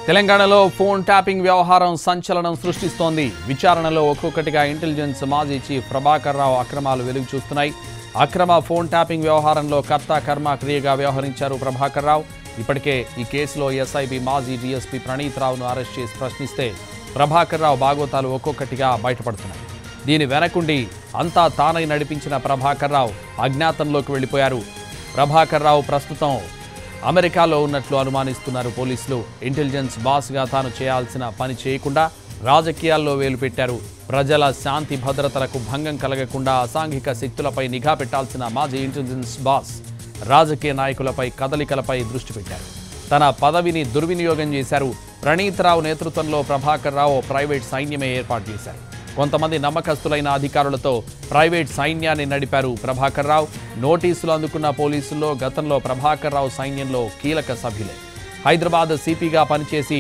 తెలంగాణలో phone tapping వ్యవహారం సంచలనం సృష్టిస్తోంది విచారణలో ఒక్కొక్కటిగా ఇంటెలిజెన్స్ మాజీ చీఫ్ ప్రభాకర్ రావు అక్రమాలు వెలుగు చూస్తున్నాయి అక్రమ ఫోన్ ట్యాపింగ్ వ్యవహారంలో కర్త కర్మ క్రియగా వ్యవహరించారు ప్రభాకర్ రావు ఇప్పటికే ఈ కేసులో ఎస్ఐబి మాజీ డీఎస్పీ ప్రణీత్ రావును అరెస్ట్ చేసి ప్రశ్నిస్తే ప్రభాకర్ రావు బాగోతాలు ఒక్కొక్కటిగా బయటపడుతున్నాయి దీని వెనకుండి అంతా తానై నడిపించిన ప్రభాకర్ రావు అజ్ఞాతంలోకి వెళ్ళిపోయారు ప్రభాకర్ రావు ప్రస్తుతం అమెరికాలో ఉన్నట్లు అనుమానిస్తున్నారు పోలీసులు ఇంటెలిజెన్స్ బాస్గా తాను చేయాల్సిన పని చేయకుండా రాజకీయాల్లో వేలు పెట్టారు ప్రజల శాంతి భద్రతలకు భంగం కలగకుండా అసాంఘిక శక్తులపై నిఘా పెట్టాల్సిన మాజీ ఇంటెలిజెన్స్ బాస్ రాజకీయ నాయకులపై కదలికలపై దృష్టి పెట్టారు తన పదవిని దుర్వినియోగం చేశారు ప్రణీత్ రావు నేతృత్వంలో ప్రభాకర్ రావు ప్రైవేట్ సైన్యమే ఏర్పాటు చేశారు కొంతమంది నమ్మకస్తులైన అధికారులతో ప్రైవేట్ సైన్యాన్ని నడిపారు ప్రభాకర్ రావు నోటీసులు అందుకున్న పోలీసుల్లో గతంలో ప్రభాకర్ రావు సైన్యంలో కీలక సభ్యులే హైదరాబాద్ సిపిగా పనిచేసి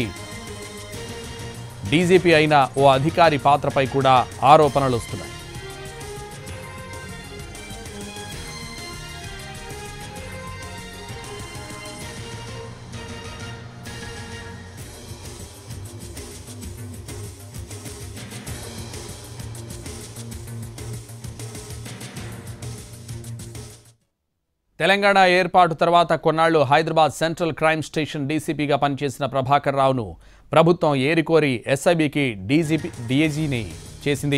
డీజీపీ అయిన ఓ అధికారి పాత్రపై కూడా ఆరోపణలు వస్తున్నాయి తెలంగాణ ఏర్పాటు తర్వాత కొన్నాళ్లు హైదరాబాద్ సెంట్రల్ క్రైమ్ స్టేషన్ డీసీపీగా పనిచేసిన ప్రభాకర్ రావును ప్రభుత్వం ఏరికోరి ఎస్ఐబికి డీజీపీ డీఏజీని చేసింది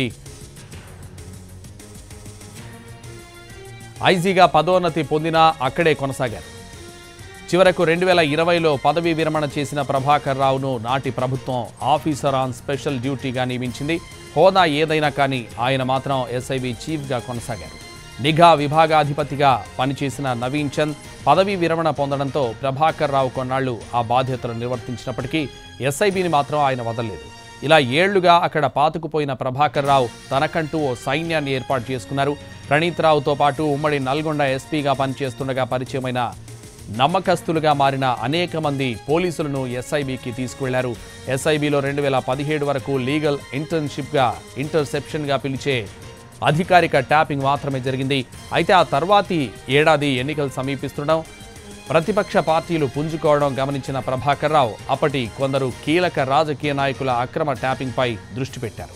ఐజీగా పదోన్నతి పొందినా అక్కడే కొనసాగారు చివరకు రెండు వేల ఇరవైలో పదవీ విరమణ చేసిన ప్రభాకర్ రావును నాటి ప్రభుత్వం ఆఫీసర్ ఆన్ స్పెషల్ డ్యూటీగా నియమించింది హోదా ఏదైనా కానీ ఆయన మాత్రం ఎస్ఐబి చీఫ్గా కొనసాగారు నిఘా విభాగాధిపతిగా పనిచేసిన నవీన్ చంద్ పదవీ విరమణ పొందడంతో ప్రభాకర్ రావు కొన్నాళ్లు ఆ బాధ్యతలు నిర్వర్తించినప్పటికీ ఎస్ఐబిని మాత్రం ఆయన వదలలేదు ఇలా ఏళ్లుగా అక్కడ పాతుకుపోయిన ప్రభాకర్ రావు తనకంటూ ఓ సైన్యాన్ని ఏర్పాటు చేసుకున్నారు ప్రణీత్ రావుతో పాటు ఉమ్మడి నల్గొండ ఎస్పీగా పనిచేస్తుండగా పరిచయమైన నమ్మకస్తులుగా మారిన అనేక మంది పోలీసులను ఎస్ఐబికి తీసుకువెళ్లారు ఎస్ఐబిలో రెండు వేల పదిహేడు వరకు లీగల్ ఇంటర్న్షిప్గా ఇంటర్సెప్షన్గా పిలిచే అధికారిక ట్యాపింగ్ మాత్రమే జరిగింది అయితే ఆ తర్వాతి ఏడాది ఎన్నికలు సమీపిస్తుండడం ప్రతిపక్ష పార్టీలు పుంజుకోవడం గమనించిన ప్రభాకర్ రావు అప్పటి కొందరు కీలక రాజకీయ నాయకుల అక్రమ ట్యాపింగ్పై దృష్టి పెట్టారు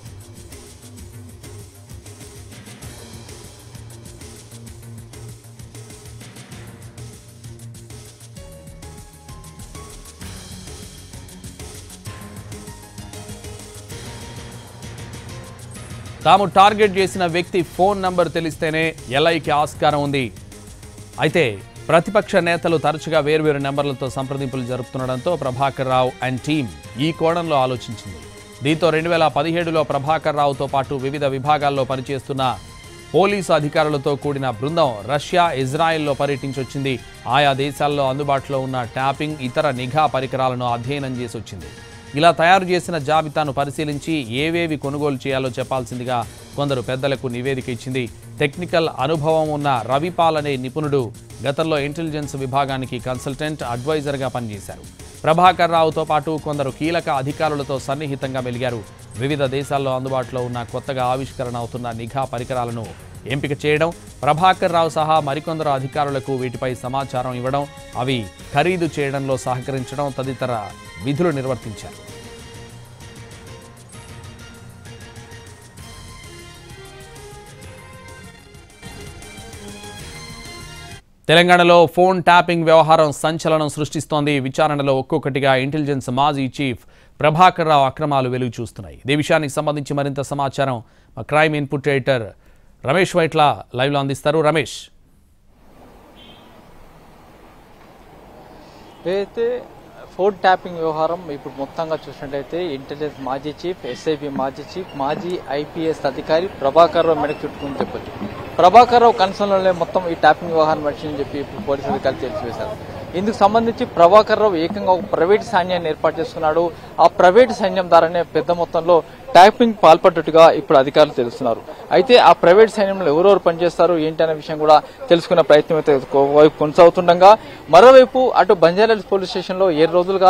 తాము టార్గెట్ చేసిన వ్యక్తి ఫోన్ నంబర్ తెలిస్తేనే ఎల్ఐకి ఆస్కారం ఉంది అయితే ప్రతిపక్ష నేతలు తరచుగా వేర్వేరు నెంబర్లతో సంప్రదింపులు జరుపుతుండడంతో ప్రభాకర్ రావు అండ్ టీం ఈ కోణంలో ఆలోచించింది దీంతో రెండు వేల పదిహేడులో ప్రభాకర్ రావుతో పాటు వివిధ విభాగాల్లో పనిచేస్తున్న పోలీసు అధికారులతో కూడిన బృందం రష్యా ఇజ్రాయెల్లో పర్యటించొచ్చింది ఆయా దేశాల్లో అందుబాటులో ఉన్న ట్యాపింగ్ ఇతర నిఘా పరికరాలను అధ్యయనం చేసి వచ్చింది ఇలా తయారు చేసిన జాబితాను పరిశీలించి ఏవేవి కొనుగోలు చేయాలో చెప్పాల్సిందిగా కొందరు పెద్దలకు నివేదిక ఇచ్చింది టెక్నికల్ అనుభవం ఉన్న రవిపాల్ అనే నిపుణుడు గతంలో ఇంటెలిజెన్స్ విభాగానికి కన్సల్టెంట్ అడ్వైజర్గా పనిచేశారు ప్రభాకర్ రావుతో పాటు కొందరు కీలక అధికారులతో సన్నిహితంగా మెలిగారు వివిధ దేశాల్లో అందుబాటులో ఉన్న కొత్తగా ఆవిష్కరణ అవుతున్న నిఘా పరికరాలను ఎంపిక చేయడం ప్రభాకర్ రావు సహా మరికొందరు అధికారులకు వీటిపై సమాచారం ఇవ్వడం అవి ఖరీదు చేయడంలో సహకరించడం తదితర విధులు నిర్వర్తించారు తెలంగాణలో ఫోన్ ట్యాపింగ్ వ్యవహారం సంచలనం సృష్టిస్తోంది విచారణలో ఒక్కొక్కటిగా ఇంటెలిజెన్స్ మాజీ చీఫ్ ప్రభాకర్ రావు అక్రమాలు వెలుగు చూస్తున్నాయి ఇదే విషయానికి సంబంధించి మరింత సమాచారం మా crime input editor Ramesh Vytla లైవ్లో అందిస్తారు రమేష్ అయితే ఫోన్ ట్యాపింగ్ వ్యవహారం ఇప్పుడు మొత్తంగా చూసినట్లయితే ఇంటెలిజెన్స్ మాజీ చీఫ్ ఎస్ఐబి మాజీ చీఫ్ మాజీ ఐపీఎస్ అధికారి ప్రభాకర్ రావు మెడకు చుట్టుకుని చెప్పొచ్చు ప్రభాకర్ రావు కన్సర్న్లోనే మొత్తం ఈ ట్యాపింగ్ వ్యవహారం వచ్చిందని చెప్పి ఇప్పుడు పోలీసు అధికారులు తెలిసివేశారు ఇందుకు సంబంధించి ప్రభాకర్ రావు ఏకంగా ఒక ప్రైవేట్ సైన్యాన్ని ఏర్పాటు చేసుకున్నాడు ఆ ప్రైవేట్ సైన్యం ద్వారానే పెద్ద మొత్తంలో ట్యాపింగ్ పాల్పడ్డట్టుగా ఇప్పుడు అధికారులు తెలుస్తున్నారు అయితే ఆ ప్రైవేట్ సైన్యంలో ఎవరెవరు పనిచేస్తారు ఏంటి అనే విషయం కూడా తెలుసుకునే ప్రయత్నం అయితే ఒకవైపు కొనసాగుతుండగా మరోవైపు అటు బంజారాహిల్స్ పోలీస్ స్టేషన్ లో ఏడు రోజులుగా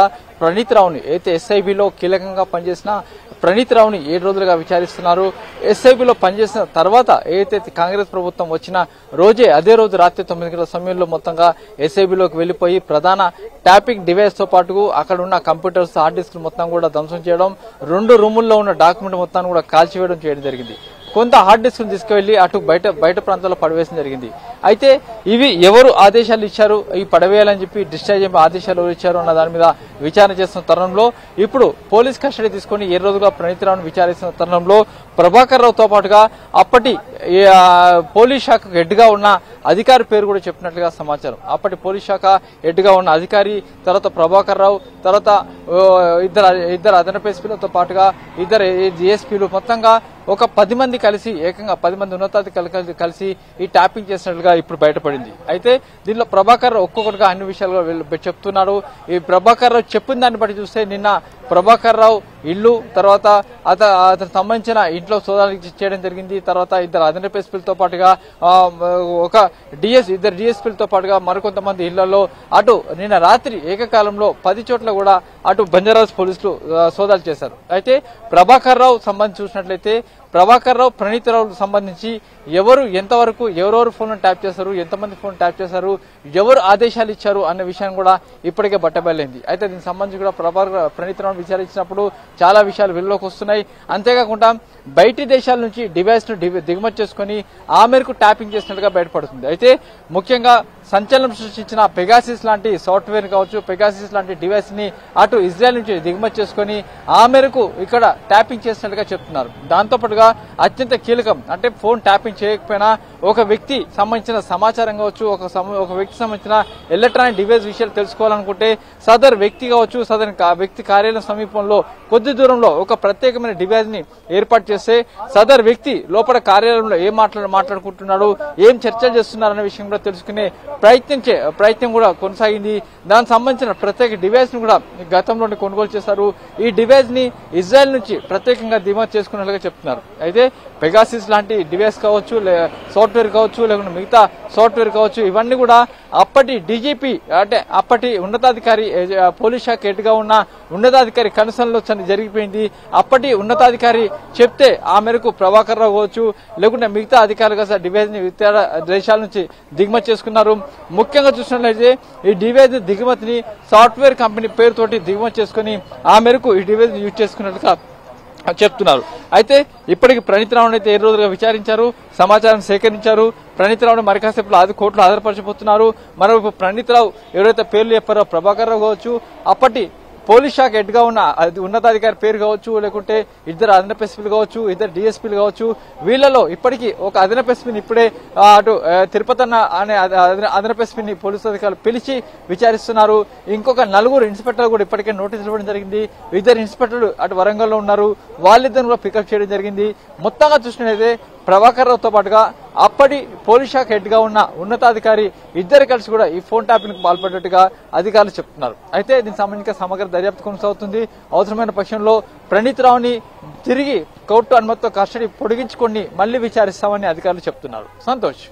ప్రణీత్ రావుని అయితే ఎస్ఐబిలో కీలకంగా పనిచేసిన ప్రణీత్ రావుని ఏడు రోజులుగా విచారిస్తున్నారు ఎస్ఐబిలో పనిచేసిన తర్వాత ఏదైతే కాంగ్రెస్ ప్రభుత్వం వచ్చిన రోజే అదే రోజు రాత్రి తొమ్మిది గంటల సమయంలో మొత్తంగా ఎస్ఐబిలోకి వెళ్లిపోయి ప్రధాన ట్యాపింగ్ డివైస్ తో పాటు అక్కడ ఉన్న కంప్యూటర్స్ హార్డ్ డిస్క్ మొత్తం కూడా ధ్వంసం చేయడం రెండు రూముల్లో ఉన్న డాక్యుమెంట్ మొత్తాన్ని కూడా కాల్చివేయడం చేయడం జరిగింది కొంత హార్డ్ డిస్క్ తీసుకువెళ్లి అటు బయట బయట ప్రాంతాల్లో పడవేయడం జరిగింది అయితే ఇవి ఎవరు ఆదేశాలు ఇచ్చారు ఈ పడవేయాలని చెప్పి డిశ్చార్జ్ చేయ ఆదేశాలు ఎవరు ఇచ్చారు అన్న దాని మీద విచారణ చేస్తున్న తరుణంలో ఇప్పుడు పోలీస్ కస్టడీ తీసుకుని ఏ రోజుగా ప్రణీతిరావును విచారిస్తున్న తరుణంలో ప్రభాకర్ రావుతో పాటుగా అప్పటి ఈ, ఆ, పోలీస్ శాఖకు హెడ్ గా ఉన్న అధికారి పేరు కూడా చెప్పినట్లుగా సమాచారం అప్పటి పోలీస్ శాఖ హెడ్ గా ఉన్న అధికారి తర్వాత ప్రభాకర్ రావు తర్వాత ఓ, ఇద్దరు ఇద్దరు అదనపు ఎస్పీలతో పాటుగా ఇద్దరు జిఎస్పీలు మొత్తంగా ఒక పది మంది కలిసి ఏకంగా పది మంది ఉన్నతాధికారులు కలిసి ఈ ట్యాపింగ్ చేసినట్లుగా ఇప్పుడు బయటపడింది అయితే దీనిలో ప్రభాకర్ రావు ఒక్కొక్కటిగా అన్ని విషయాలుగా వీళ్ళు చెప్తున్నారు ఈ ప్రభాకర్ రావు చెప్పిన దాన్ని బట్టి చూస్తే నిన్న ప్రభాకర్ రావు ఇల్లు తర్వాత అత అతనికి సంబంధించిన ఇంట్లో సోదాలు చేయడం జరిగింది తర్వాత ఇద్దరు అదనపు ఎస్పీలతో పాటుగా ఆ, ఒక డిఎస్ ఇద్దరు డిఎస్పీలతో పాటుగా మరికొంతమంది ఇళ్లలో అటు నిన్న రాత్రి ఏకకాలంలో పది చోట్ల కూడా అటు బంజారాస్ పోలీసులు ఆ, సోదాలు చేశారు అయితే ప్రభాకర్ రావు సంబంధించి చూసినట్లయితే ప్రభాకర్ రావు ప్రణీత్ రావు సంబంధించి ఎవరు ఎంతవరకు ఎవరెవరు ఫోన్ ట్యాప్ చేశారు ఎంతమంది ఫోన్ ట్యాప్ చేశారు ఎవరు ఆదేశాలు ఇచ్చారు అనే విషయం కూడా ఇప్పటికే బట్టబయలైంది అయితే దీనికి సంబంధించి కూడా ప్రభాకర్ ప్రణీత్ రావు విచారించినప్పుడు చాలా విషయాలు వెలుగులోకి వస్తున్నాయి అంతేకాకుండా బయటి దేశాల నుంచి డివైస్ ను డి- దిగుమతి చేసుకుని ఆ మేరకు ట్యాపింగ్ చేసినట్టుగా బయటపడుతుంది అయితే ముఖ్యంగా సంచలనం సృష్టించిన పెగాసిస్ లాంటి సాఫ్ట్వేర్ కావచ్చు పెగాసిస్ లాంటి డివైస్ ని అటు ఇజ్రాయెల్ నుంచి దిగుమతి చేసుకుని ఆ మేరకు ఇక్కడ ట్యాపింగ్ చేసినట్టుగా చెప్తున్నారు దాంతో పాటుగా అత్యంత కీలకం అంటే ఫోన్ ట్యాపింగ్ చేయకపోయినా ఒక వ్యక్తి సంబంధించిన సమాచారం కావచ్చు ఒక సమ- ఒక వ్యక్తి సంబంధించిన ఎలక్ట్రానిక్ డివైస్ విషయాలు తెలుసుకోవాలనుకుంటే సదర్ వ్యక్తి కావచ్చు సదర్ కా- వ్యక్తి కార్యాలయం సమీపంలో కొద్ది దూరంలో ఒక ప్రత్యేకమైన డివైస్ ని ఏర్పాటు చేస్తే సదర్ వ్యక్తి లోపల కార్యాలయంలో ఏం మాట్లాడు మాట్లాడుకుంటున్నాడు ఏం చర్చలు చేస్తున్నారు అనే విషయం కూడా తెలుసుకునే ప్రయత్నం చే ప్రయత్నం కూడా కొనసాగింది దానికి సంబంధించిన ప్రత్యేక డివైస్ ని కూడా గతంలోనే కొనుగోలు చేశారు ఈ డివైస్ ని ఇజ్రాయెల్ నుంచి ప్రత్యేకంగా దిగుమతి చేసుకున్నట్లుగా చెప్తున్నారు అయితే పెగాసిస్ లాంటి డివైస్ కావచ్చు లే- సాఫ్ట్వేర్ కావచ్చు లేకుంటే మిగతా సాఫ్ట్వేర్ కావచ్చు ఇవన్నీ కూడా అప్పటి డీజీపీ అంటే అప్పటి ఉన్నతాధికారి ఏ, ఆ, పోలీస్ శాఖ హెడ్ గా ఉన్న ఉన్నతాధికారి కన్సర్న్ లో చని- జరిగిపోయింది అప్పటి ఉన్నతాధికారి చెప్తే ఆ మేరకు ప్రభాకర్ రావు కావచ్చు లేకుంటే మిగతా అధికారులు కాస్త డివైస్ ని ఇతర దేశాల నుంచి దిగుమతి చేసుకున్నారు ముఖ్యంగా చూసినట్లయితే ఈ డివైస్ దిగుమతిని సాఫ్ట్వేర్ కంపెనీ పేరుతోటి దిగుమతి చేసుకుని ఆ మేరకు ఈ డివైస్ యూజ్ చేసుకున్నట్లుగా చెప్తున్నారు అయితే ఇప్పటికి ప్రణీత్ రావుని అయితే ఏ రోజులుగా విచారించారు సమాచారం సేకరించారు ప్రణీత్ రావుని మరి కాసేపు అది కోర్టులో హాజరుపరచబోతున్నారు మరోవైపు ప్రణీత్ రావు ఎవరైతే పేర్లు చెప్పారో ప్రభాకర్ రావు కావచ్చు అప్పటి పోలీస్ శాఖ హెడ్ గా ఉన్న అది ఉన్నతాధికారి పేరు కావచ్చు లేకుంటే ఇద్దరు అదనపు ఎస్పీలు కావచ్చు ఇద్దరు డిఎస్పీలు కావచ్చు వీళ్ళలో ఇప్పటికీ ఒక అదనపు ఎస్పీని ఇప్పుడే ఆ, అటు ఆ, తిరుపతి అన్న అనే అద- అదన- అదనపు ఎస్పీని పోలీసు అధికారులు పిలిచి విచారిస్తున్నారు ఇంకొక నలుగురు ఇన్స్పెక్టర్ కూడా ఇప్పటికే నోటీసులు ఇవ్వడం జరిగింది ఇద్దరు ఇన్స్పెక్టర్లు అటు వరంగల్లో ఉన్నారు వాళ్ళిద్దరిని కూడా పికప్ చేయడం జరిగింది మొత్తంగా చూసినట్లయితే ప్రభాకర్ రావుతో పాటుగా అప్పటి పోలీస్ శాఖ హెడ్ గా ఉన్న ఉన్నతాధికారి ఇద్దరు కలిసి కూడా ఈ ఫోన్ ట్యాపింగ్ పాల్పడ్డట్టుగా అధికారులు చెప్తున్నారు అయితే దీనికి సంబంధించిన సమగ్ర దర్యాప్తు కొనసాగుతుంది అవసరమైన పక్షంలో ప్రణీత్ రావుని తిరిగి కోర్టు అనుమతితో కస్టడీ పొడిగించుకొని మళ్లీ విచారిస్తామని అధికారులు చెప్తున్నారు సంతోష్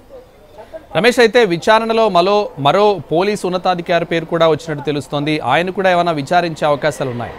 రమేష్ అయితే విచారణలో మరో మరో పోలీసు ఉన్నతాధికారి పేరు కూడా వచ్చినట్టు తెలుస్తోంది ఆయన కూడా ఏమైనా విచారించే అవకాశాలు ఉన్నాయి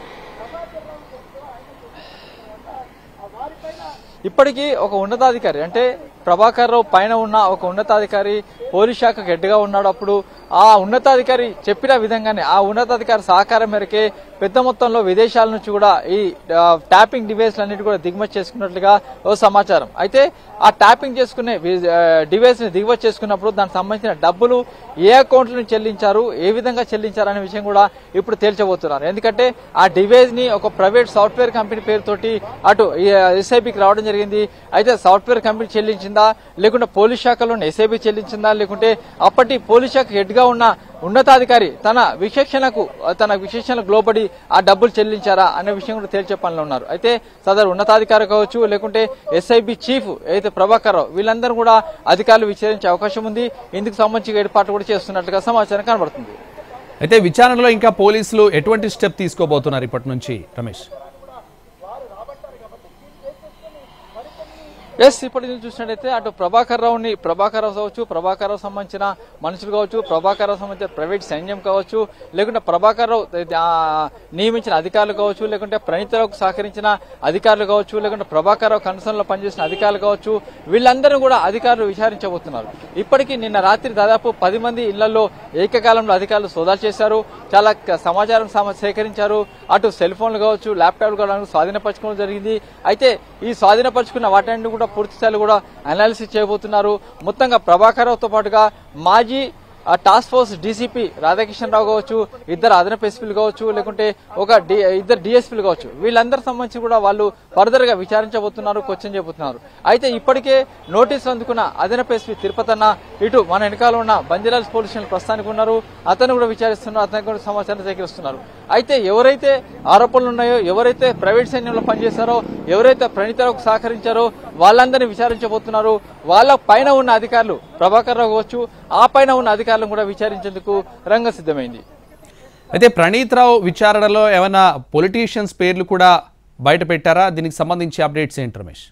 ఇప్పటికీ ఒక ఉన్నతాధికారి అంటే ప్రభాకర్ రావు పైన ఉన్న ఒక ఉన్నతాధికారి పోలీస్ శాఖకు హెడ్గా ఉన్నాడు అప్పుడు ఆ ఉన్నతాధికారి చెప్పిన విధంగానే ఆ ఉన్నతాధికారి సహకారం మేరకే పెద్ద మొత్తంలో విదేశాల నుంచి కూడా ఈ ఆ, ట్యాపింగ్ డివైస్లు అన్నిటి కూడా దిగుమతి చేసుకున్నట్లుగా ఓ సమాచారం అయితే ఆ ట్యాపింగ్ చేసుకునే వి- ఆ, డివైస్ ని దిగుమతి చేసుకున్నప్పుడు దానికి సంబంధించిన డబ్బులు ఏ అకౌంట్ నుంచి చెల్లించారు ఏ విధంగా చెల్లించారు అనే విషయం కూడా ఇప్పుడు తేల్చబోతున్నారు ఎందుకంటే ఆ డివైస్ ని ఒక ప్రైవేట్ సాఫ్ట్వేర్ కంపెనీ పేరుతోటి అటు ఎస్ఐబికి రావడం జరిగింది అయితే సాఫ్ట్వేర్ కంపెనీ చెల్లించిందా లేకుంటే పోలీస్ శాఖలోని ఎస్ఐబి చెల్లించిందా లేకుంటే అప్పటి పోలీస్ శాఖ హెడ్ గా ఉన్న ఉన్నతాధికారి తన విశేషణకు తన విశేషణకు లోబడి ఆ డబ్బులు చెల్లించారా అనే విషయం కూడా తేల్చే పనిలో ఉన్నారు అయితే సదరు ఉన్నతాధికారి కావచ్చు లేకుంటే ఎస్ఐబి చీఫ్ అయితే ప్రభాకర్ రావు వీళ్ళందరూ కూడా అధికారులు విచారించే అవకాశం ఉంది ఇందుకు సంబంధించి ఏర్పాట్లు కూడా చేస్తున్నట్లుగా సమాచారం కనబడుతుంది అయితే విచారణలో ఇంకా పోలీసులు ఎటువంటి స్టెప్ తీసుకోబోతున్నారు ఇప్పటి నుంచి రమేష్ ఎస్ ఇప్పుడు నేను చూసినట్టయితే అటు ప్రభాకర్ రావుని ప్రభాకర్ రావు కావచ్చు ప్రభాకర్ రావు సంబంధించిన మనుషులు కావచ్చు ప్రభాకర్ రావు సంబంధించిన ప్రైవేట్ సైన్యం కావచ్చు లేకుంటే ప్రభాకర్ రావు ఆ, నియమించిన అధికారులు కావచ్చు లేకుంటే ప్రణీత్ రావుకు సహకరించిన అధికారులు కావచ్చు లేకుంటే ప్రభాకర్ రావు కన్సర్న్ లో పనిచేసిన అధికారులు కావచ్చు వీళ్ళందరూ కూడా అధికారులు విచారించబోతున్నారు ఇప్పటికీ నిన్న రాత్రి దాదాపు పది మంది ఇళ్లలో ఏకకాలంలో అధికారులు సోదాలు చేశారు చాలా క- సమాచారం సమ- సేకరించారు అటు సెల్ ఫోన్లు కావచ్చు ల్యాప్టాప్లు కూడా స్వాధీనపరచుకోవడం జరిగింది అయితే ఈ స్వాధీనపరచుకున్న వాటన్ని కూడా పూర్తి స్థాయిలో కూడా అనాలిసిస్ చేయబోతున్నారు మొత్తంగా ప్రభాకర్ రావుతో పాటుగా మాజీ ఆ task force DCP Radhakishan Rao కావచ్చు ఇద్దరు అదనపు ఎస్పీలు కావచ్చు లేకుంటే ఒక డి- ఇద్దరు డిఎస్పీలు కావచ్చు వీళ్ళందరి సంబంధించి కూడా వాళ్ళు ఫర్దర్ గా విచారించబోతున్నారు క్వశ్చన్ చేయబోతున్నారు అయితే ఇప్పటికే నోటీసులు అందుకున్న అదనపు ఎస్పీ తిరుపతన్న ఇటు మన వెనకాల ఉన్న బంజారాజ్ పోలీస్ స్టేషన్ ప్రస్తుతానికి ఉన్నారు అతను కూడా విచారిస్తున్నారు అతనికి కూడా సమాచారం సేకరిస్తున్నారు అయితే ఎవరైతే ఆరోపణలు ఉన్నాయో ఎవరైతే ప్రైవేట్ సైన్యంలో పనిచేశారో ఎవరైతే ప్రణితలకు సహకరించారో వాళ్ళందరినీ విచారించబోతున్నారు వాళ్ళ పైన ఉన్న అధికారులు ప్రభాకర్ రావు కావచ్చు ఆ పైన ఉన్న అధికారులను కూడా విచారించేందుకు రంగం సిద్ధమైంది అయితే ప్రణీత్ రావు విచారణలో ఏమైనా పొలిటీషియన్స్ పేర్లు కూడా బయట పెట్టారా దీనికి సంబంధించి అప్డేట్స్ ఏంటి రమేష్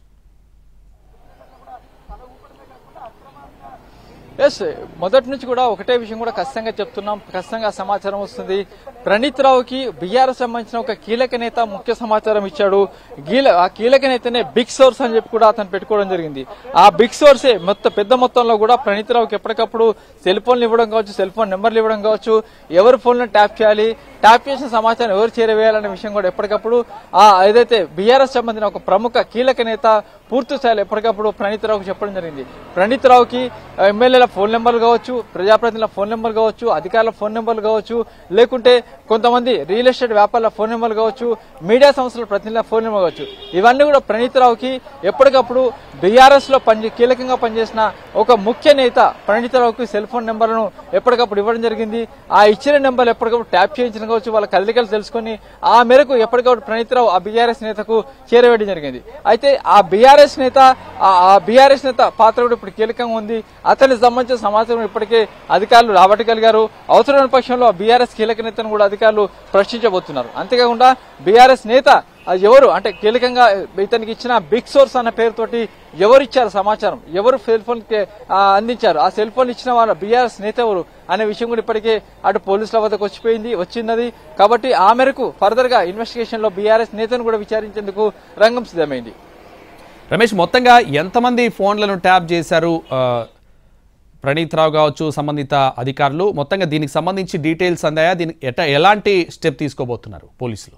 ఎస్ మొదటి నుంచి కూడా ఒకటే విషయం కూడా ఖచ్చితంగా చెప్తున్నాం ఖచ్చితంగా సమాచారం వస్తుంది ప్రణీత్ రావుకి బీఆర్ఎస్ సంబంధించిన ఒక కీలక నేత ముఖ్య సమాచారం ఇచ్చాడు గీల- ఆ కీలక నేతనే బిగ్ సోర్స్ అని చెప్పి కూడా అతను పెట్టుకోవడం జరిగింది ఆ బిగ్ సోర్సే మొత్తం పెద్ద మొత్తంలో కూడా ప్రణీత్ రావుకి ఎప్పటికప్పుడు సెల్ ఫోన్లు ఇవ్వడం కావచ్చు సెల్ ఫోన్ నెంబర్లు ఇవ్వడం కావచ్చు ఎవరి ఫోన్లను ట్యాప్ చేయాలి ట్యాప్ చేసిన సమాచారం ఎవరు చేరవేయాలనే విషయం కూడా ఎప్పటికప్పుడు ఆ ఏదైతే బీఆర్ఎస్ సంబంధించిన ఒక ప్రముఖ కీలక నేత పూర్తి స్థాయిలో ఎప్పటికప్పుడు ప్రణీత్ రావుకి చెప్పడం జరిగింది ప్రణీత్ రావుకి ఎమ్మెల్యేల ఫోన్ నెంబర్లు కావచ్చు ప్రజాప్రతినిధుల ఫోన్ నెంబర్లు కావచ్చు అధికారుల ఫోన్ నెంబర్లు కావచ్చు లేకుంటే కొంతమంది రియల్ ఎస్టేట్ వ్యాపారుల ఫోన్ నెంబర్లు కావచ్చు మీడియా సంస్థల ప్రతినిధుల ఫోన్ నెంబర్ కావచ్చు ఇవన్నీ కూడా ప్రణీత్ రావుకి ఎప్పటికప్పుడు బీఆర్ఎస్ లో పని కీలకంగా పనిచేసిన ఒక ముఖ్య నేత ప్రణీత్ రావుకి సెల్ ఫోన్ నెంబర్లను ఎప్పటికప్పుడు ఇవ్వడం జరిగింది ఆ ఇచ్చిన నెంబర్లు ఎప్పటికప్పుడు ట్యాప్ చేయించడం కావచ్చు వాళ్ళ కదలికలు తెలుసుకొని ఆ మేరకు ఎప్పటికప్పుడు ప్రణీత్ రావు ఆ బీఆర్ఎస్ నేతకు చేరవేయడం జరిగింది అయితే ఆ బీఆర్ఎస్ నేత ఆ- ఆ బీఆర్ఎస్ నేత పాత్ర కూడా ఇప్పుడు కీలకంగా ఉంది అతనికి సంబంధించిన సమాచారం ఇప్పటికే అధికారులు రాబట్టగలిగారు అవసరమైన పక్షంలో ఆ బీఆర్ఎస్ కీలక నేతను కూడా అధికారులు ప్రశ్నించబోతున్నారు అంతేకాకుండా బీఆర్ఎస్ నేత అది ఎవరు అంటే కీలకంగా ఇతనికి ఇచ్చిన బిగ్ సోర్స్ అన్న పేరుతోటి ఎవరు ఇచ్చారు సమాచారం ఎవరు సెల్ ఫోన్ కి, ఆ, అందించారు ఆ సెల్ ఫోన్ ఇచ్చిన వాళ్ళ బీఆర్ఎస్ నేత ఎవరు అనే విషయం కూడా ఇప్పటికే అటు పోలీసుల వద్దకు వచ్చిపోయింది వచ్చింది కాబట్టి ఆ మేరకు ఫర్దర్ గా ఇన్వెస్టిగేషన్ లో బీఆర్ఎస్ నేతను కూడా విచారించేందుకు రంగం సిద్ధమైంది రమేష్ మొత్తంగా ఎంతమంది ఫోన్లను ట్యాప్ చేశారు ఆ, ప్రణీత్ రావు కావచ్చు సంబంధిత అధికారులు మొత్తంగా దీనికి సంబంధించి డీటెయిల్స్ అందాయా దీనికి ఎట ఎలాంటి స్టెప్ తీసుకోబోతున్నారు పోలీసులు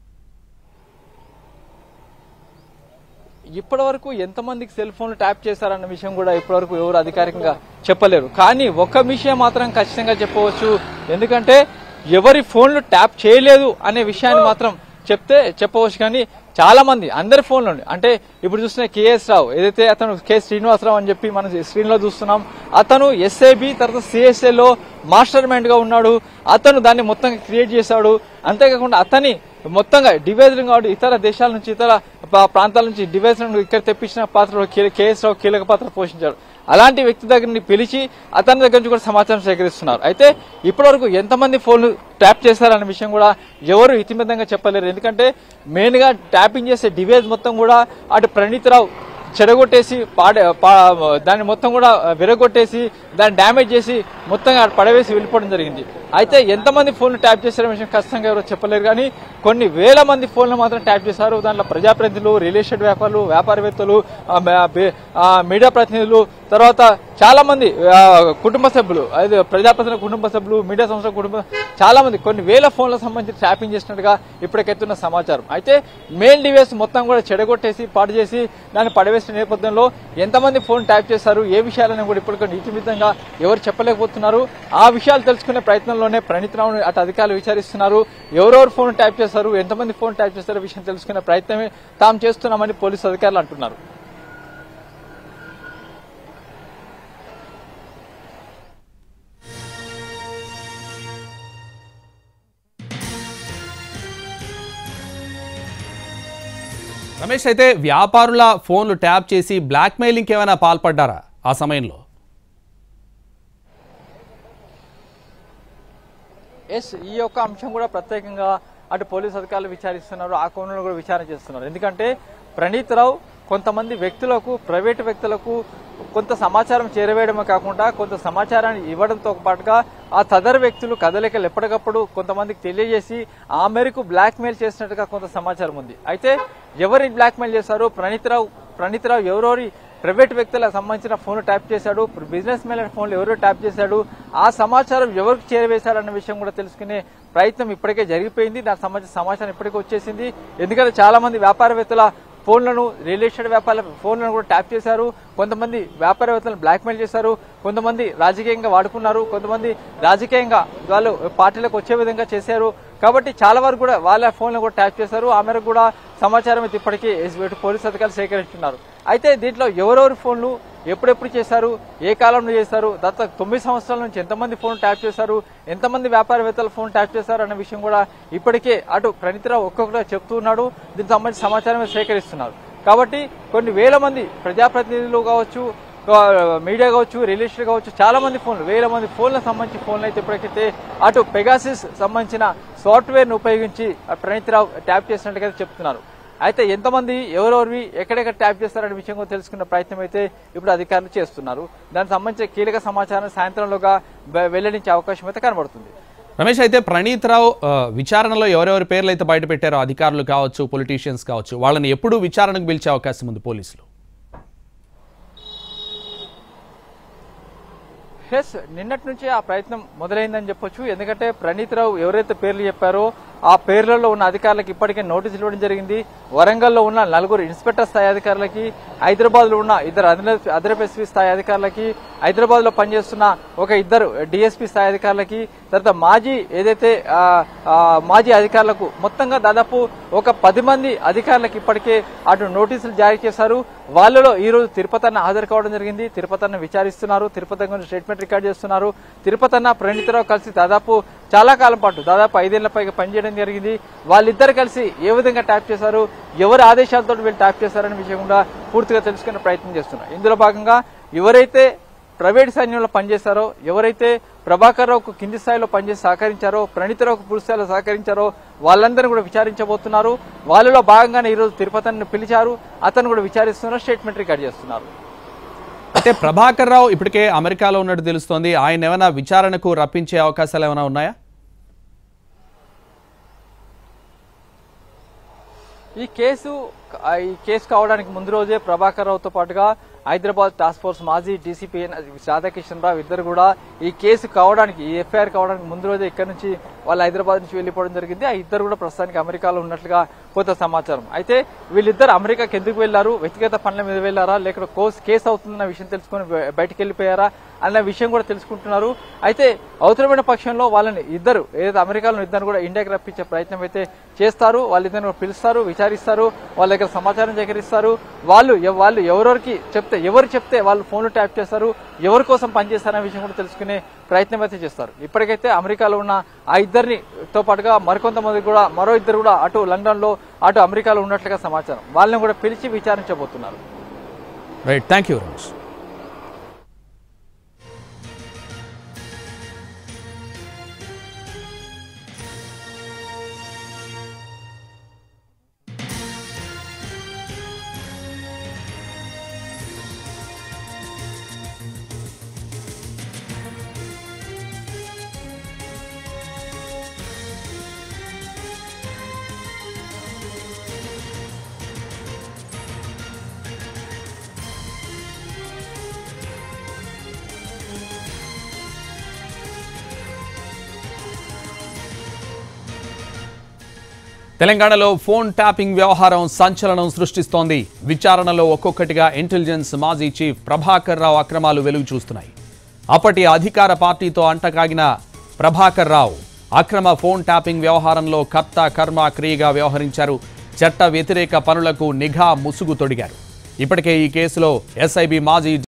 ఇప్పటి వరకు ఎంతమందికి సెల్ ఫోన్లు ట్యాప్ చేశారన్న విషయం కూడా ఇప్పటివరకు ఎవరు అధికారికంగా చెప్పలేరు కానీ ఒక విషయం మాత్రం ఖచ్చితంగా చెప్పవచ్చు ఎందుకంటే ఎవరి ఫోన్లు ట్యాప్ చేయలేదు అనే విషయాన్ని మాత్రం చెప్తే చెప్పవచ్చు కానీ చాలా మంది అందరి ఫోన్లు అంటే ఇప్పుడు చూస్తున్న కేఎస్ రావు ఏదైతే అతను కె శ్రీనివాసరావు అని చెప్పి మనం స్క్రీన్ లో చూస్తున్నాం అతను ఎస్ఏబి తర్వాత సిఎస్ఏ లో మాస్టర్ మైండ్ గా ఉన్నాడు అతను దాన్ని మొత్తంగా క్రియేట్ చేశాడు అంతేకాకుండా అతని మొత్తంగా డివైజన్ కాబట్టి ఇతర దేశాల నుంచి ఇతర ప- ప్రాంతాల నుంచి డివైజన్ ఇక్కడ తెప్పించిన పాత్రలో కేఎస్ రావు కీలక పాత్ర పోషించాడు అలాంటి వ్యక్తి దగ్గర పిలిచి అతని దగ్గర నుంచి కూడా సమాచారం సేకరిస్తున్నారు అయితే ఇప్పటివరకు ఎంతమంది ఫోన్లు ట్యాప్ చేశారన్న విషయం కూడా ఎవరు ఇతిమితంగా చెప్పలేరు ఎందుకంటే మెయిన్ గా ట్యాపింగ్ చేసే డివైస్ మొత్తం కూడా అటు ప్రణీత్ రావు చెడగొట్టేసి పాడే పా- దాన్ని మొత్తం కూడా విరగొట్టేసి దాన్ని డ్యామేజ్ చేసి మొత్తంగా పడవేసి వెళ్ళిపోవడం జరిగింది అయితే ఎంతమంది ఫోన్లు ట్యాప్ చేశారనే విషయం ఖచ్చితంగా ఎవరో చెప్పలేరు కానీ కొన్ని వేల మంది ఫోన్లు మాత్రం ట్యాప్ చేశారు దాంట్లో ప్రజాప్రతినిధులు రియల్ ఎస్టేట్ వ్యాపారులు వ్యాపారవేత్తలు ఆ, మ- బే- ఆ, మీడియా ప్రతినిధులు తర్వాత చాలా మంది ఆ, కుటుంబ సభ్యులు అదే ప్రజాప్రతినిధుల కుటుంబ సభ్యులు మీడియా సంస్థల కుటుంబ చాలా మంది కొన్ని వేల ఫోన్లకు సంబంధించి ట్యాపింగ్ చేసినట్టుగా ఇప్పటికెత్తున్న సమాచారం అయితే మెయిన్ డివైస్ మొత్తం కూడా చెడగొట్టేసి పాడు చేసి దాన్ని పడవేసిన నేపథ్యంలో ఎంతమంది ఫోన్ ట్యాప్ చేశారు ఏ విషయాలని కూడా ఇప్పటికే నీతిమితంగా ఎవరు చెప్పలేకపోతున్నారు ఆ విషయాలు తెలుసుకునే ప్రయత్నంలోనే ప్రణీత్ రావును అటు అధికారులు విచారిస్తున్నారు ఎవరెవరు ఫోన్ ట్యాప్ చేశారు ఎంతమంది ఫోన్ ట్యాప్ చేశారో విషయం తెలుసుకునే ప్రయత్నమే తాము చేస్తున్నామని పోలీసు అధికారులు అంటున్నారు రమేష్ అయితే వ్యాపారుల ఫోన్లు ట్యాప్ చేసి బ్లాక్మెయిలింగ్కి ఏమైనా పాల్పడ్డారా ఆ సమయంలో ఎస్ ఈ యొక్క అంశం కూడా ప్రత్యేకంగా అటు పోలీస్ అధికారులు విచారిస్తున్నారు ఆ కోణంలో కూడా విచారణ చేస్తున్నారు ఎందుకంటే ప్రణీత్ రావు కొంతమంది వ్యక్తులకు ప్రైవేటు వ్యక్తులకు కొంత సమాచారం చేరవేయడమే కాకుండా కొంత సమాచారాన్ని ఇవ్వడంతో పాటుగా ఆ తదర్ వ్యక్తులు కదలికలు ఎప్పటికప్పుడు కొంతమందికి తెలియజేసి ఆ మేరకు బ్లాక్ మెయిల్ చేసినట్టుగా కొంత సమాచారం ఉంది అయితే ఎవరి బ్లాక్ మెయిల్ చేశారు ప్రణీత్రావు ప్రణీత్రావు ఎవరెవరి ప్రైవేట్ వ్యక్తులకు సంబంధించిన ఫోన్ ట్యాప్ చేశాడు బిజినెస్ మెన్ ఫోన్లు ఎవరో ట్యాప్ చేశాడు ఆ సమాచారం ఎవరికి చేరవేశారన్న విషయం కూడా తెలుసుకునే ప్రయత్నం ఇప్పటికే జరిగిపోయింది దానికి సంబంధించిన సమాచారం ఇప్పటికే వచ్చేసింది ఎందుకంటే చాలా మంది వ్యాపారవేత్తల ఫోన్లను రియల్ ఎస్టేట్ వ్యాపార ఫోన్లను కూడా ట్యాప్ చేశారు కొంతమంది వ్యాపారవేత్తలను బ్లాక్మెయిల్ చేశారు కొంతమంది రాజకీయంగా వాడుకున్నారు కొంతమంది రాజకీయంగా వాళ్ళు పార్టీలకు వచ్చే విధంగా చేశారు కాబట్టి చాలా వరకు కూడా వాళ్ళ ఫోన్లను కూడా ట్యాప్ చేశారు ఆ మేరకు కూడా సమాచారం అయితే ఇప్పటికీ ఎస్బీఐ పోలీసు అధికారులు సేకరిస్తున్నారు అయితే దీంట్లో ఎవరెవరి ఫోన్లు ఎప్పుడెప్పుడు చేశారు ఏ కాలంలో చేశారు దాంతో తొమ్మిది సంవత్సరాల నుంచి ఎంతమంది ఫోన్ ట్యాప్ చేశారు ఎంతమంది వ్యాపారవేత్తల ఫోన్ ట్యాప్ చేశారు అన్న విషయం కూడా ఇప్పటికే అటు ప్రణితిరావు ఒక్కొక్కరు చెప్తూ ఉన్నాడు దీనికి సంబంధించిన సమాచారం సేకరిస్తున్నారు కాబట్టి కొన్ని వేల మంది ప్రజాప్రతినిధులు కావచ్చు మీడియా కావచ్చు రియల్ ఎస్టేట్ కావచ్చు చాలా మంది ఫోన్లు వేల మంది ఫోన్లకు సంబంధించి ఫోన్లు అయితే ఇప్పటికైతే అటు పెగాసిస్ సంబంధించిన సాఫ్ట్వేర్ను ఉపయోగించి ప్రణీతిరావు ట్యాప్ చేసినట్టుగా చెప్తున్నారు అయితే ఎంతమంది ఎవరెవరివి ఎక్కడెక్కడ ట్యాప్ చేస్తారనే విషయం కూడా తెలుసుకున్న ప్రయత్నం అయితే ఇప్పుడు అధికారులు చేస్తున్నారు దానికి సంబంధించిన కీలక సమాచారం సాయంత్రంలోగా వె- వెల్లడించే అవకాశం అయితే కనబడుతుంది రమేష్ అయితే ప్రణీత్ రావు ఆ, విచారణలో ఎవరెవరి పేర్లు అయితే బయట పెట్టారో అధికారులు కావచ్చు పొలిటీషియన్స్ కావచ్చు వాళ్ళని ఎప్పుడు విచారణకు పిలిచే అవకాశం ఉంది పోలీసులు ఎస్ నిన్నటి నుంచే ఆ ప్రయత్నం మొదలైందని చెప్పొచ్చు ఎందుకంటే ప్రణీత్ రావు ఎవరైతే పేర్లు చెప్పారో ఆ పేర్లలో ఉన్న అధికారులకు ఇప్పటికే నోటీసులు ఇవ్వడం జరిగింది వరంగల్లో ఉన్న నలుగురు ఇన్స్పెక్టర్ స్థాయి అధికారులకి హైదరాబాద్ లో ఉన్న ఇద్దరు అదనపు అదనపు ఎస్పీ స్థాయి అధికారులకి హైదరాబాద్ లో పనిచేస్తున్న ఒక ఇద్దరు డిఎస్పీ స్థాయి అధికారులకి తర్వాత మాజీ ఏదైతే ఆ, ఆ, మాజీ అధికారులకు మొత్తంగా దాదాపు ఒక పది మంది అధికారులకు ఇప్పటికే అటు నోటీసులు జారీ చేశారు వాళ్ళలో ఈ రోజు తిరుపతి అన్న హాజరు కావడం జరిగింది తిరుపతి అన్న విచారిస్తున్నారు తిరుపతి గురించి స్టేట్మెంట్ రికార్డ్ చేస్తున్నారు తిరుపతి అన్న ప్రణీతరావు కలిసి దాదాపు చాలా కాలం పాటు దాదాపు ఐదేళ్ల పైగా పనిచేయడం జరిగింది వాళ్ళిద్దరు కలిసి ఏ విధంగా ట్యాప్ చేశారు ఎవరి ఆదేశాలతో వీళ్ళు ట్యాప్ చేశారనే విషయం కూడా పూర్తిగా తెలుసుకునే ప్రయత్నం చేస్తున్నారు ఇందులో భాగంగా ఎవరైతే ప్రైవేట్ సైన్యంలో పనిచేశారో ఎవరైతే ప్రభాకర్ రావుకు కింది స్థాయిలో పనిచేసి సహకరించారో ప్రణీతరావుకు పూర్తి స్థాయిలో సహకరించారో వాళ్ళందరినీ కూడా విచారించబోతున్నారు వాళ్ళలో భాగంగానే ఈరోజు తిరుపతిని పిలిచారు అతను కూడా విచారిస్తున్నారు స్టేట్మెంట్ రికార్డ్ చేస్తున్నారు అయితే ప్రభాకర్ రావు ఇప్పటికే అమెరికాలో ఉన్నట్టు తెలుస్తోంది ఆయన ఏమైనా విచారణకు రప్పించే అవకాశాలు ఏమైనా ఉన్నాయా ఈ కేసు ఆ, ఈ కేసు కావడానికి ముందు రోజే ప్రభాకర్ రావుతో పాటుగా హైదరాబాద్ టాస్క్ ఫోర్స్ మాజీ డీసీపీ రాధాకిషన్ రావు ఇద్దరు కూడా ఈ కేసు కావడానికి ఈ ఎఫ్ఐఆర్ కావడానికి ముందు రోజే ఇక్కడ నుంచి వాళ్ళు హైదరాబాద్ నుంచి వెళ్ళిపోవడం జరిగింది ఆ ఇద్దరు కూడా ప్రస్తుతానికి అమెరికాలో ఉన్నట్లుగా కొంత సమాచారం అయితే వీళ్ళిద్దరు అమెరికాకి ఎందుకు వెళ్లారు వ్యక్తిగత పనుల మీద వెళ్లారా లేక కోర్స్ కేసు అవుతుందన్న విషయం తెలుసుకొని బయ- బయటికి వెళ్ళిపోయారా అన్న విషయం కూడా తెలుసుకుంటున్నారు అయితే అవసరమైన పక్షంలో వాళ్ళని ఇద్దరు ఏదైతే అమెరికాలో ఇద్దరు కూడా ఇండియాకి రప్పించే ప్రయత్నం అయితే చేస్తారు వాళ్ళిద్దరిని కూడా పిలుస్తారు విచారిస్తారు వాళ్ళ దగ్గర సమాచారం సేకరిస్తారు వాళ్ళు ఎవ- వాళ్ళు ఎవరెవరికి చెప్తే ఎవరు చెప్తే వాళ్ళు ఫోన్లు ట్యాప్ చేస్తారు ఎవరి కోసం పనిచేస్తారనే విషయం కూడా తెలుసుకునే ప్రయత్నం అయితే చేస్తారు ఇప్పటికైతే అమెరికాలో ఉన్న ఆ ఇద్దరిని తో పాటుగా మరికొంతమంది కూడా మరో ఇద్దరు కూడా అటు లండన్ లో అటు అమెరికాలో ఉన్నట్లుగా సమాచారం వాళ్ళని కూడా పిలిచి విచారించబోతున్నారు రైట్ థ్యాంక్ యూ రమేష్ తెలంగాణలో ఫోన్ ట్యాపింగ్ వ్యవహారం సంచలనం సృష్టిస్తోంది విచారణలో ఒక్కొక్కటిగా ఇంటెలిజెన్స్ మాజీ చీఫ్ ప్రభాకర్ రావు అక్రమాలు వెలుగు చూస్తున్నాయి అప్పటి అధికార పార్టీతో అంటకాగిన ప్రభాకర్ రావు అక్రమ ఫోన్ ట్యాపింగ్ వ్యవహారంలో కర్త కర్మ క్రియగా వ్యవహరించారు చట్ట వ్యతిరేక పనులకు నిఘా ముసుగు తొడిగారు ఇప్పటికే ఈ కేసులో ఎస్ఐబి మాజీ